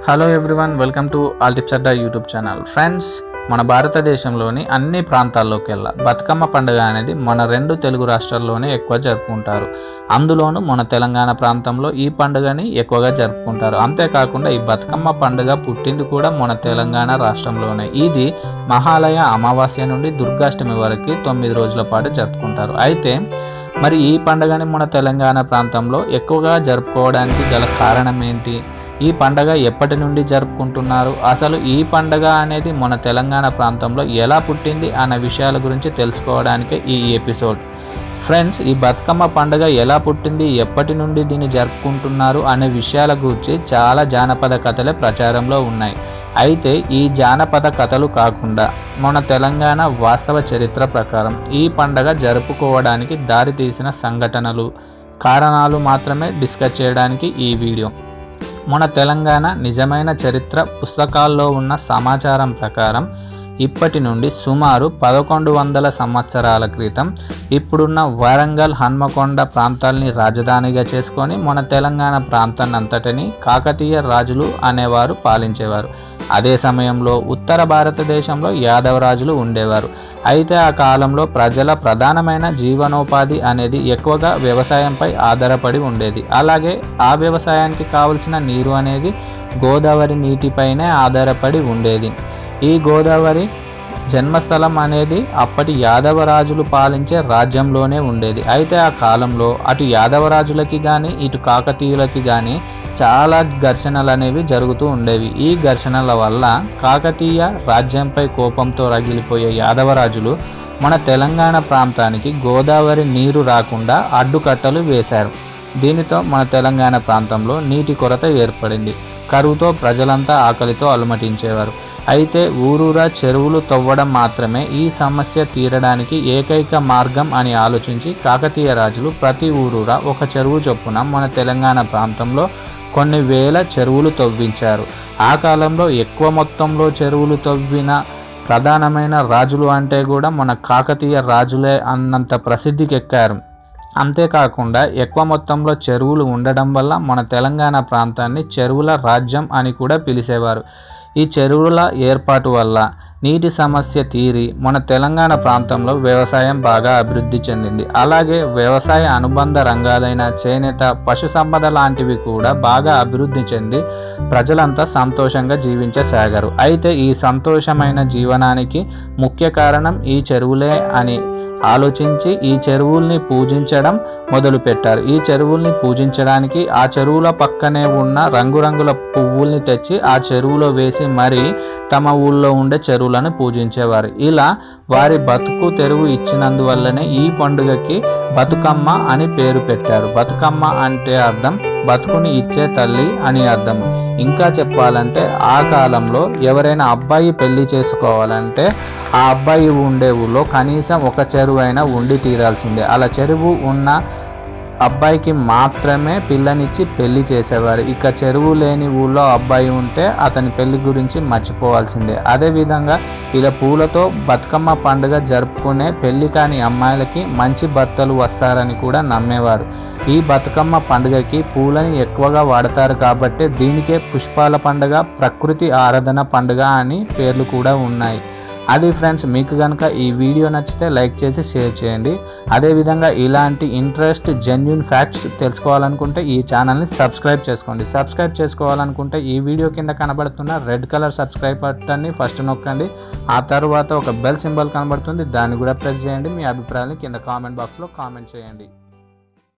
hello everyone welcome to all tips Adda YouTube channel friends మన భారతదేశంలోని అన్ని ప్రాంతాల్లోకెల్లా బతుకమ్మ పండుగ అనేది మన రెండు తెలుగు రాష్ట్రాల్లోనే ఎక్కువ జరుపుకుంటారు అందులోనూ మన తెలంగాణ ప్రాంతంలో ఈ పండుగని ఎక్కువగా జరుపుకుంటారు అంతేకాకుండా ఈ బతుకమ్మ పండుగ పుట్టింది కూడా మన తెలంగాణ రాష్ట్రంలోనే ఇది మహాలయ అమావాస్య నుండి దుర్గాష్టమి వరకు తొమ్మిది రోజుల పాటు జరుపుకుంటారు అయితే మరి ఈ పండుగని మన తెలంగాణ ప్రాంతంలో ఎక్కువగా జరుపుకోవడానికి గల కారణం ఏంటి ఈ పండగ ఎప్పటి నుండి జరుపుకుంటున్నారు అసలు ఈ పండగ అనేది మన తెలంగాణ ప్రాంతంలో ఎలా పుట్టింది అన్న విషయాల గురించి తెలుసుకోవడానికే ఈ ఎపిసోడ్ ఫ్రెండ్స్ ఈ బతుకమ్మ పండుగ ఎలా పుట్టింది ఎప్పటి నుండి దీన్ని జరుపుకుంటున్నారు అనే విషయాల గురించి చాలా జానపద కథలే ప్రచారంలో ఉన్నాయి అయితే ఈ జానపద కథలు కాకుండా మన తెలంగాణ వాస్తవ చరిత్ర ప్రకారం ఈ పండగ జరుపుకోవడానికి దారితీసిన సంఘటనలు కారణాలు మాత్రమే డిస్కస్ చేయడానికి ఈ వీడియో మన తెలంగాణ నిజమైన చరిత్ర పుస్తకాల్లో ఉన్న సమాచారం ప్రకారం ఇప్పటి నుండి సుమారు పదకొండు వందల సంవత్సరాల క్రితం ఇప్పుడున్న వరంగల్ హన్మకొండ ప్రాంతాల్ని రాజధానిగా చేసుకొని మన తెలంగాణ ప్రాంతాన్ని అంతటిని కాకతీయ రాజులు అనేవారు పాలించేవారు అదే సమయంలో ఉత్తర భారతదేశంలో యాదవ రాజులు ఉండేవారు అయితే ఆ కాలంలో ప్రజల ప్రధానమైన జీవనోపాధి అనేది ఎక్కువగా వ్యవసాయంపై ఆధారపడి ఉండేది అలాగే ఆ వ్యవసాయానికి కావలసిన నీరు అనేది గోదావరి నీటిపైనే ఆధారపడి ఉండేది ఈ గోదావరి జన్మస్థలం అనేది అప్పటి యాదవరాజులు పాలించే రాజ్యంలోనే ఉండేది అయితే ఆ కాలంలో అటు యాదవరాజులకి కానీ ఇటు కాకతీయులకి కానీ చాలా ఘర్షణలు అనేవి జరుగుతూ ఉండేవి ఈ ఘర్షణల వల్ల కాకతీయ రాజ్యంపై కోపంతో రగిలిపోయే యాదవరాజులు మన తెలంగాణ ప్రాంతానికి గోదావరి నీరు రాకుండా అడ్డుకట్టలు వేశారు దీనితో మన తెలంగాణ ప్రాంతంలో నీటి కొరత ఏర్పడింది కరువుతో ప్రజలంతా ఆకలితో అలమటించేవారు అయితే ఊరూరా చెరువులు తవ్వడం మాత్రమే ఈ సమస్య తీరడానికి ఏకైక మార్గం అని ఆలోచించి కాకతీయ రాజులు ప్రతి ఊరూరా ఒక చెరువు చొప్పున మన తెలంగాణ ప్రాంతంలో కొన్ని వేల చెరువులు తవ్వించారు ఆ కాలంలో ఎక్కువ మొత్తంలో చెరువులు తవ్విన ప్రధానమైన రాజులు అంటే కూడా మన కాకతీయ రాజులే అన్నంత ప్రసిద్ధికి ఎక్కారు అంతేకాకుండా ఎక్కువ మొత్తంలో చెరువులు ఉండడం వల్ల మన తెలంగాణ ప్రాంతాన్ని చెరువుల రాజ్యం అని కూడా పిలిచేవారు ఈ చెరువుల ఏర్పాటు వల్ల నీటి సమస్య తీరి మన తెలంగాణ ప్రాంతంలో వ్యవసాయం బాగా అభివృద్ధి చెందింది అలాగే వ్యవసాయ అనుబంధ రంగాలైన చేనేత పశుసంపద లాంటివి కూడా బాగా అభివృద్ధి చెంది ప్రజలంతా సంతోషంగా జీవించసాగారు అయితే ఈ సంతోషమైన జీవనానికి ముఖ్య కారణం ఈ చెరువులే అని ఆలోచించి ఈ చెరువుల్ని పూజించడం మొదలుపెట్టారు ఈ చెరువుల్ని పూజించడానికి ఆ చెరువుల పక్కనే ఉన్న రంగురంగుల పువ్వుల్ని తెచ్చి ఆ చెరువులో వేసి మరి తమ ఊళ్ళో ఉండే చెరువులను పూజించేవారు ఇలా వారి బతుకు తెరువు ఇచ్చినందువల్లనే ఈ పండుగకి బతుకమ్మ అని పేరు పెట్టారు బతుకమ్మ అంటే అర్థం బతుకుని ఇచ్చే తల్లి అని అర్థం ఇంకా చెప్పాలంటే ఆ కాలంలో ఎవరైనా అబ్బాయి పెళ్లి చేసుకోవాలంటే ఆ అబ్బాయి ఉండే ఊళ్ళో కనీసం ఒక చెరువు అయినా ఉండి తీరాల్సిందే అలా చెరువు ఉన్న అబ్బాయికి మాత్రమే పిల్లనిచ్చి పెళ్లి చేసేవారు ఇక చెరువు లేని ఊళ్ళో అబ్బాయి ఉంటే అతని పెళ్లి గురించి మర్చిపోవాల్సిందే అదేవిధంగా ఇలా పూలతో బతుకమ్మ పండుగ జరుపుకునే పెళ్లి కాని అమ్మాయిలకి మంచి భర్తలు వస్తారని కూడా నమ్మేవారు ఈ బతుకమ్మ పండుగకి పూలని ఎక్కువగా వాడతారు కాబట్టి దీనికే పుష్పాల పండుగ ప్రకృతి ఆరాధన పండుగ అని పేర్లు కూడా ఉన్నాయి అది ఫ్రెండ్స్ మీకు కనుక ఈ వీడియో నచ్చితే లైక్ చేసి షేర్ చేయండి అదేవిధంగా ఇలాంటి ఇంట్రెస్ట్ జెన్యున్ ఫ్యాక్ట్స్ తెలుసుకోవాలనుకుంటే ఈ ఛానల్ని సబ్స్క్రైబ్ చేసుకోండి సబ్స్క్రైబ్ చేసుకోవాలనుకుంటే ఈ వీడియో కింద కనబడుతున్న రెడ్ కలర్ సబ్స్క్రైబ్ బటన్ని ఫస్ట్ నొక్కండి ఆ తర్వాత ఒక బెల్ సింబల్ కనబడుతుంది దాన్ని కూడా ప్రెస్ చేయండి మీ అభిప్రాయాన్ని కింద కామెంట్ బాక్స్లో కామెంట్ చేయండి